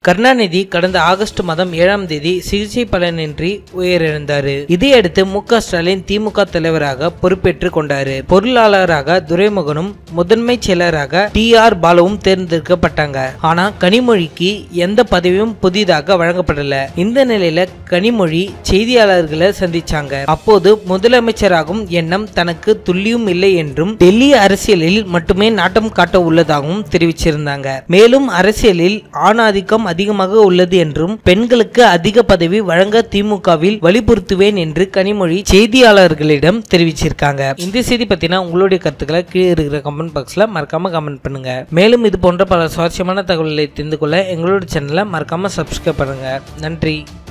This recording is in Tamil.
கருணாநிதி கடந்த ஆகஸ்ட் மாதம் ஏழாம் தேதி சிகிச்சை பலனின்றி உயிரிழந்தாரு இதையடுத்து மு க ஸ்டாலின் திமுக தலைவராக பொறுப்பேற்றுக் கொண்டாரு பொருளாளராக துரைமுகனும் முதன்மை செயலராக டி ஆர் பாலுவும் தேர்ந்தெடுக்கப்பட்டாங்க ஆனா கனிமொழிக்கு எந்த பதவியும் புதிதாக வழங்கப்படல இந்த நிலையில கனிமொழி செய்தியாளர்களை சந்திச்சாங்க அப்போது முதலமைச்சராகும் எண்ணம் தனக்கு துல்லியும் இல்லை என்றும் டெல்லி அரசியலில் மட்டுமே நாட்டம் காட்ட உள்ளதாகவும் தெரிவிச்சிருந்தாங்க மேலும் அரசியலில் ஆணாதிக்கம் அதிகமாக உள்ளது என்றும் பெண்களுக்கு அதிக பதவி வழங்க திமுகவில் வலியுறுத்துவேன் என்று கனிமொழி செய்தியாளர்களிடம் தெரிவிச்சிருக்காங்க இந்த செய்தி பத்தின உங்களுடைய கருத்துக்களை கீழே இருக்கிற கமெண்ட் பாக்ஸ்ல மறக்காம கமெண்ட் பண்ணுங்க மேலும் இது போன்ற பல சுவாரஸ்யமான தகவல்களை தெரிந்து கொள்ள எங்களோட சேனலை மறக்காம சப்ஸ்கிரைப் பண்ணுங்க நன்றி